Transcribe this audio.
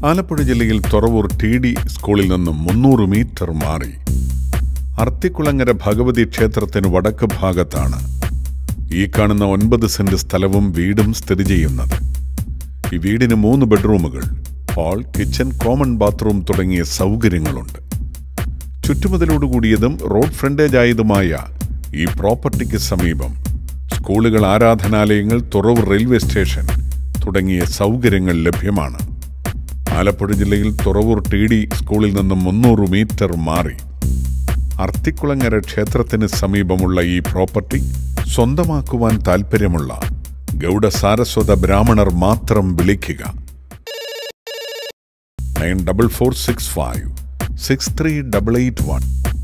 ആലപ്പുഴ ജില്ലയിൽ Thuravoor T D സ്കൂളിൽ നിന്നും മുന്നൂറ് മീറ്റർ മാറി അർത്തിക്കുളങ്ങര ഭഗവതി ക്ഷേത്രത്തിന് വടക്ക് ഭാഗത്താണ് ഈ കാണുന്ന ഒൻപത് സെന്റ് സ്ഥലവും വീടും സ്ഥിതി ചെയ്യുന്നത് ഈ വീടിന് മൂന്ന് ബെഡ്റൂമുകൾ ഹാൾ കിച്ചൺ കോമൺ ബാത്റൂം തുടങ്ങിയ സൗകര്യങ്ങളുണ്ട് ചുറ്റുമതിലോടുകൂടിയതും റോഡ് ഫ്രണ്ടേജ് ആയതുമായ ഈ പ്രോപ്പർട്ടിക്ക് സമീപം സ്കൂളുകൾ ആരാധനാലയങ്ങൾ തുറവ് റെയിൽവേ സ്റ്റേഷൻ തുടങ്ങിയ സൗകര്യങ്ങൾ ലഭ്യമാണ് ആലപ്പുഴ ജില്ലയിൽ തുറവൂർ ടി ഡി സ്കൂളിൽ നിന്നും മുന്നൂറ് മീറ്റർ മാറി അർത്തിക്കുളങ്ങര ക്ഷേത്രത്തിന് സമീപമുള്ള ഈ പ്രോപ്പർട്ടി സ്വന്തമാക്കുവാൻ താൽപ്പര്യമുള്ള ഗൗഡ സാരസ്വത ബ്രാഹ്മണർ മാത്രം വിളിക്കുക nine double four six five six three double eight one